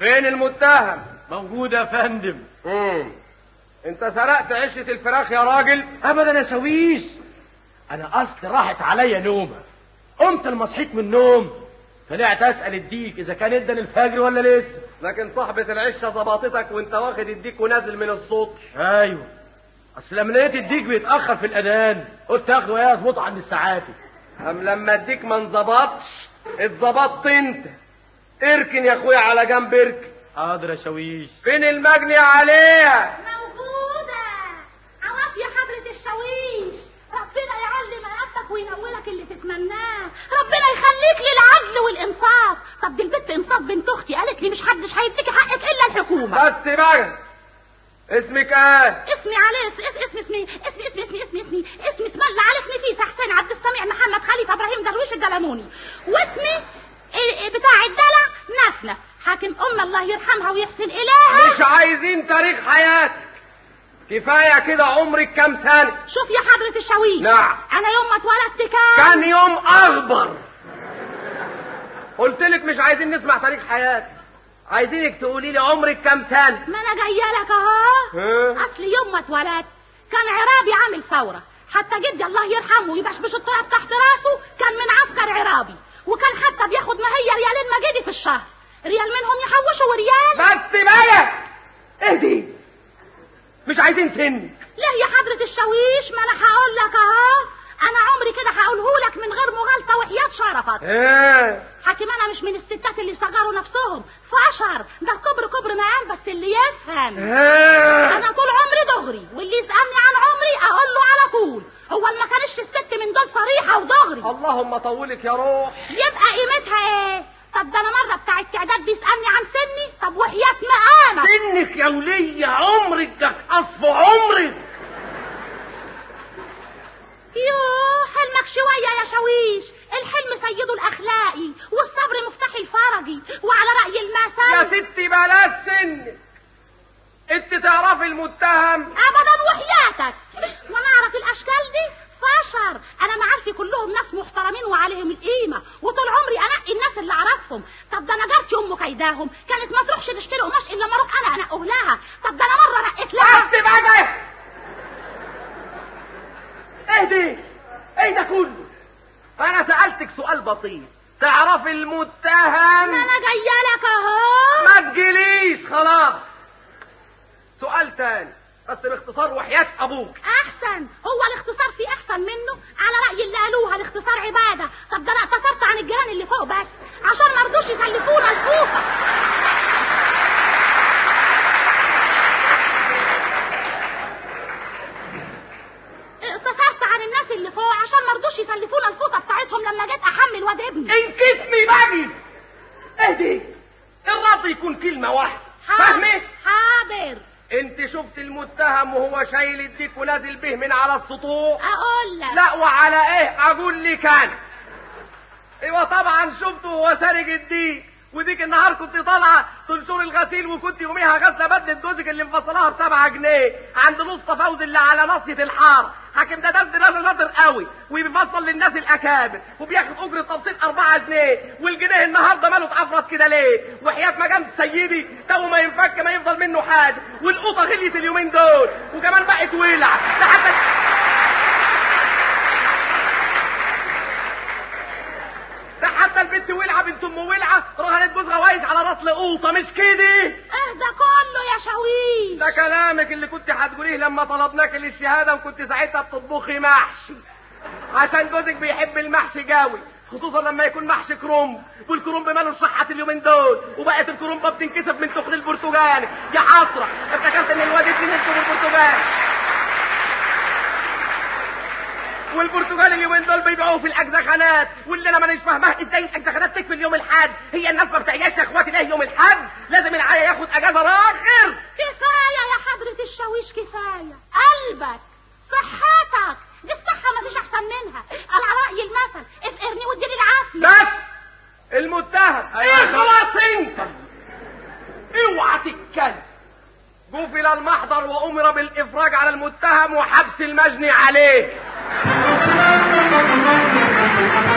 فين المتهم موجود يا فندم مم. انت سرقت عشة الفراخ يا راجل ابدا يا شاويش انا اصل راحت عليا نومه قمت لما صحيت من النوم طلعت اسال الديك اذا كان ادن الفجر ولا لسه لكن صاحبة العشة ظبطتك وانت واخد الديك ونازل من السطح ايوه اصل لما لقيت الديك بيتاخر في الاذان قلت اخده وهي اظبطه عند الساعاتي ام لما الديك ما انظبطش اتظبطت انت اركن يا اخويا على جنب اركن حاضر يا شاويش فين المجني عليها موجودة عواف يا حضرة الشاويش ربنا يعلي مقامك وينولك اللي تتمناه ربنا يخليك للعدل والانصاف طب دي البت انصاف بنت اختي قالت لي مش حدش هيديكي حقك الا الحكومه بس بقى اسمك ايه اسمي عليه اس اس اسمي اسمي اسمي اسمي اسمي اسمي اسمي اسمي اسم الله عليك نفيس حسين عبد السميع محمد خليفه ابراهيم درويش الدلموني واسمي إيه إيه بتاع الدلع نفنة حاكم ام الله يرحمها ويحسن اليها مش عايزين تاريخ حياتك كفاية كده عمرك كام سنة شوف يا حضرة الشاويش نعم. انا يوم ما اتولدت كان كان يوم اخبر قلت لك مش عايزين نسمع تاريخ حياتك عايزينك تقولي لي عمرك كام سنة ما انا جايه لك اهو ها؟ اصل يوم ما اتولدت كان عرابي عامل ثوره حتى جدي الله يرحمه يبشبش التراب تحت راسه كان من عسكر عرابي وكان حتى بياخد ما هي ريالين مجدي في الشهر ريال منهم يحوشوا وريال بس بقى اهدي مش عايزين سن ليه يا حضرة الشاويش ما انا هقول لك اهو انا عمري كده هقوله لك من غير مغالطة وحياة شرفك ايه حكيم انا مش من الستات اللي صغروا نفسهم فاشر ده الكبر كبر مقام بس اللي يفهم ايه انا طول عمري دغري واللي يسالني عن عمري اقول له على طول هو ما كانش الست من دول صريحه ودغري اللهم طولك يا روح يبقى قيمتها ايه طب ده انا مره بتاع التعداد بيسالني عن سني طب وحياه مقامك سنك يا ولية عمرك ده اصف عمرك يوه حلمك شويه يا شاويش الحلم سيده الاخلاقي والصبر مفتاح الفرجي وعلى راي يا المثل ستي بلاش سنك انت تعرفي المتهم ابدا وحياتك وانا اعرف الاشكال دي فشر انا معارفي كلهم ناس محترمين وعليهم القيمه وطول عمري انقي الناس اللي اعرفهم طب ده انا جارتي ام كيداهم كانت ما تروحش تشتري قماش الا لما اروح انا انقه لها طب ده انا مره نقيت لها بس بقى اهدي ايه ده كله انا سألتك سؤال بسيط تعرفي المتهم ما انا جايه لك اهو ما تجيليش خلاص سؤال تاني بس باختصار وحياة ابوك احسن هو الاختصار في احسن منه على راي اللي قالوها الاختصار عباده طب ده انا اقتصرت عن الجيران اللي فوق بس عشان ما رضوش يسلفونا الكوفه اقتصرت عن الناس اللي فوق عشان ما رضوش يسلفونا الفوطه بتاعتهم لما جيت احمل واد ابني انكتمي باجي اهدي الرد يكون كلمة واحدة فاهمة حاضر انت شفت المتهم وهو شايل الديك ونازل به من على السطوح اقول لك لا وعلى ايه اقول لك انا ايوه طبعا شفته وهو سارق الديك وديك النهار كنت طالعه تنشر الغسيل وكنت يوميها غاسله بدله جوزك اللي مفصلاها بسبعة جنيه عند نص فوز اللي على ناصيه الحار حاكم ده درس ناس شاطر قوي وبيفصل للناس الاكابر وبياخد اجره تفصيل 4 جنيه والجنيه النهارده ماله اتعفرت كده ليه وحياه مجام سيدي تو ما ينفك ما يفضل منه حاجه والقوطه غليت اليومين دول وكمان بقت ولع ده حتى ده حتى البنت ولعه بنت ام ولعه رهنت جوزها وايش على راس لقوطه مش كده اهدى كله يا شاويش ده كلامك اللي كنت هتقوليه لما طلبناك للشهاده وكنت ساعتها بتطبخي محشي عشان جوزك بيحب المحشي قوي خصوصا لما يكون محشي كرنب والكرنب ماله صحة اليومين دول وبقت الكرنبة بتنكسف من تخن البرتقال يا حسرة افتكرت ان الواد اتنين من البرتقال والبرتقال اليومين دول بيبيعوه في الاجزخانات واللي انا مانيش فاهماه ازاي الاجزخانات تكفي اليوم الحد هي الناس ما بتعياش يا اخواتي ليه يوم الحد لازم العيا ياخد اجازه راخر كفايه يا حضره الشاويش كفايه قلبك صحتك دي الصحه مفيش احسن منها على راي المثل افقرني واديني العافيه بس المتهم أيوة يا اخلص انت اوعى تتكلم قفل المحضر وامر بالافراج على المتهم وحبس المجني عليه